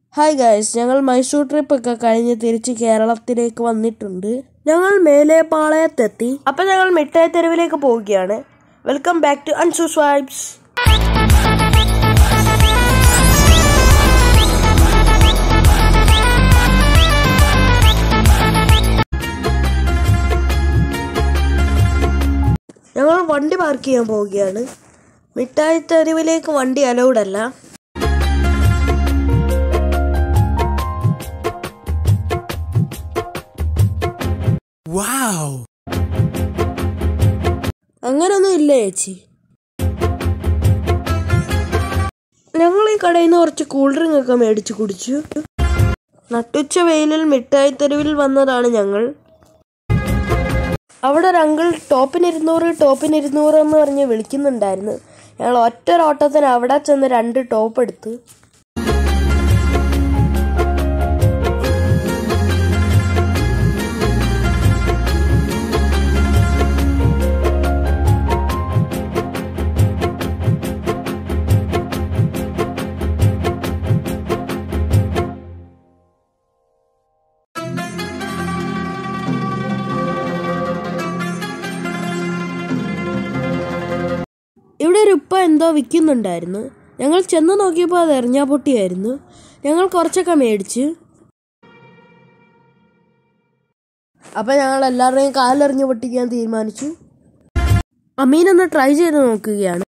Hi guys ഞങ്ങൾ Mysore trip ഒക്കെ കഴിഞ്ഞ് തിരിച്ച് കേരളത്തിലേക്ക് വന്നിട്ടുണ്ട് ഞങ്ങൾ മേലെപ്പാളയത്തെത്തി അപ്പൊ ഞങ്ങൾ മിഠായി തെരുവിലേക്ക് പോവുകയാണ് വെൽക്കം ബാക്ക് ടു അൻസൂസ് വൈബ്സ് ഞങ്ങൾ വണ്ടി പാർക്ക് ചെയ്യാൻ പോവുകയാണ് മിഠായി തെരുവിലേക്ക് വണ്ടി അലൗഡ് അല്ല Wow! അങ്ങനൊന്നും ഇല്ല ചേച്ചി ഞങ്ങൾ ഈ കടയിൽ നിന്ന് കുറച്ച് കൂൾ ഡ്രിങ്ക് ഒക്കെ മേടിച്ച് കുടിച്ചു നട്ടുച്ച വെയിലിൽ മിഠായി തെരുവിൽ വന്നതാണ് ഞങ്ങൾ അവിടെ ഒരു അങ്കിൾ ടോപ്പിന് ഇരുന്നൂറ് ടോപ്പിന് ഇരുന്നൂറ് എന്ന് പറഞ്ഞ് വിളിക്കുന്നുണ്ടായിരുന്നു ഞങ്ങൾ ഒറ്റ ഓട്ടത്തിന് അവിടെ ചെന്ന് രണ്ട് ടോപ്പ് എടുത്ത് ഇവിടെ ഒരു ഉപ്പ എന്തോ വിൽക്കുന്നുണ്ടായിരുന്നു ഞങ്ങൾ ചെന്ന് നോക്കിയപ്പോൾ അത് എറിഞ്ഞാപ്പൊട്ടിയായിരുന്നു ഞങ്ങൾ കുറച്ചൊക്കെ മേടിച്ച് അപ്പം ഞങ്ങൾ എല്ലാവരുടെയും കാലെറിഞ്ഞ് പൊട്ടിക്കാൻ തീരുമാനിച്ചു അമീൻ ഒന്ന് ട്രൈ ചെയ്ത് നോക്കുകയാണ്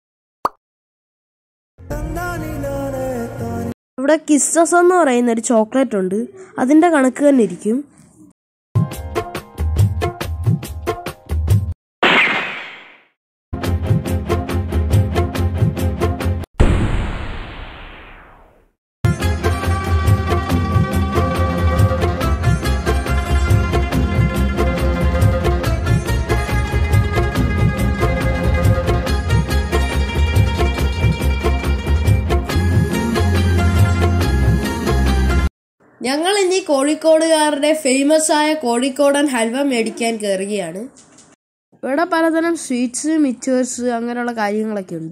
ഇവിടെ കിസ്സസ് എന്ന് പറയുന്ന ഒരു ചോക്ലേറ്റ് ഉണ്ട് അതിന്റെ കണക്ക് തന്നെ ഇരിക്കും ഞങ്ങൾ ഇനി കോഴിക്കോടുകാരുടെ ഫേമസ് ആയ കോഴിക്കോടൻ ഹൽവ മേടിക്കാൻ കയറുകയാണ് ഇവിടെ പലതരം സ്വീറ്റ്സ് മിച്ചേഴ്സ് അങ്ങനെയുള്ള കാര്യങ്ങളൊക്കെ ഉണ്ട്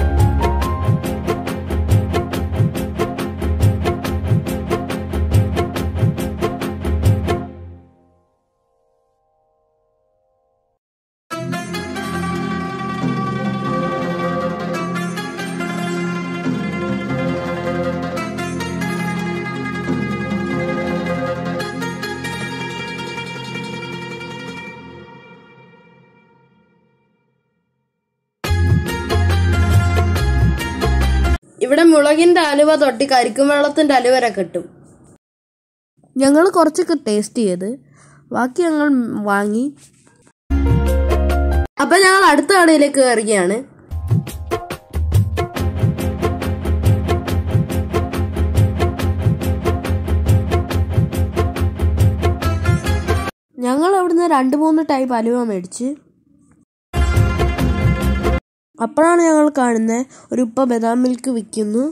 ഇവിടെ മുളകിന്റെ അലുവ തൊട്ടി കരിക്കും വെള്ളത്തിന്റെ അലുവ വരെ കിട്ടും ഞങ്ങൾ കുറച്ചൊക്കെ ടേസ്റ്റ് ചെയ്ത് ബാക്കി ഞങ്ങൾ വാങ്ങി അപ്പൊ ഞങ്ങൾ അടുത്ത കടയിലേക്ക് കയറുകയാണ് ഞങ്ങൾ അവിടുന്ന് രണ്ട് മൂന്ന് ടൈപ്പ് അലുവ മേടിച്ച് അപ്പോഴാണ് ഞങ്ങൾ കാണുന്നത് ഒരു ഉപ്പ ബദാം മിൽക്ക് വിൽക്കുന്നു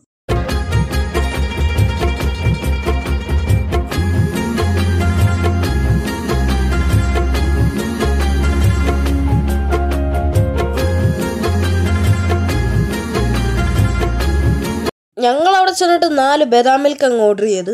ഞങ്ങൾ അവിടെ ചെന്നിട്ട് നാല് ബദാം മിൽക്ക് അങ്ങ് ഓർഡർ ചെയ്ത്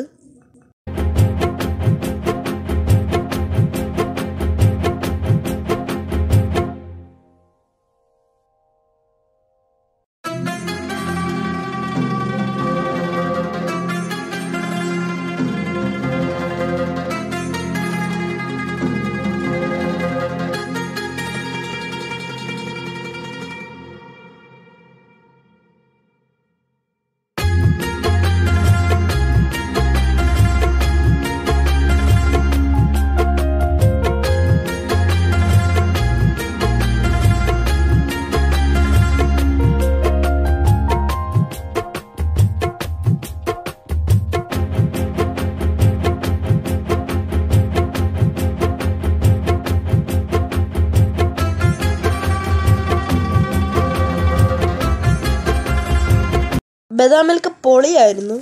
ബദാം മിൽക്ക് പൊളിയായിരുന്നു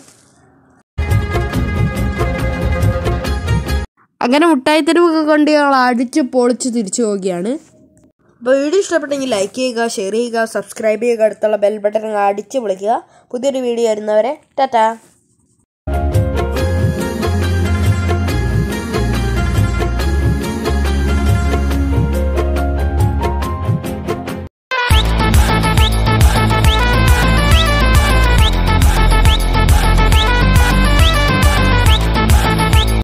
അങ്ങനെ മുട്ടായി തെരുവൊക്കെ കൊണ്ട് ഞങ്ങൾ അടിച്ച് പൊളിച്ച് തിരിച്ചു പോവുകയാണ് അപ്പോൾ വീഡിയോ ഇഷ്ടപ്പെട്ടെങ്കിൽ ലൈക്ക് ചെയ്യുക ഷെയർ ചെയ്യുക സബ്സ്ക്രൈബ് ചെയ്യുക അടുത്തുള്ള ബെൽ ബട്ടൺ അടിച്ച് വിളിക്കുക പുതിയൊരു വീഡിയോ വരുന്നവരെ ടാറ്റാ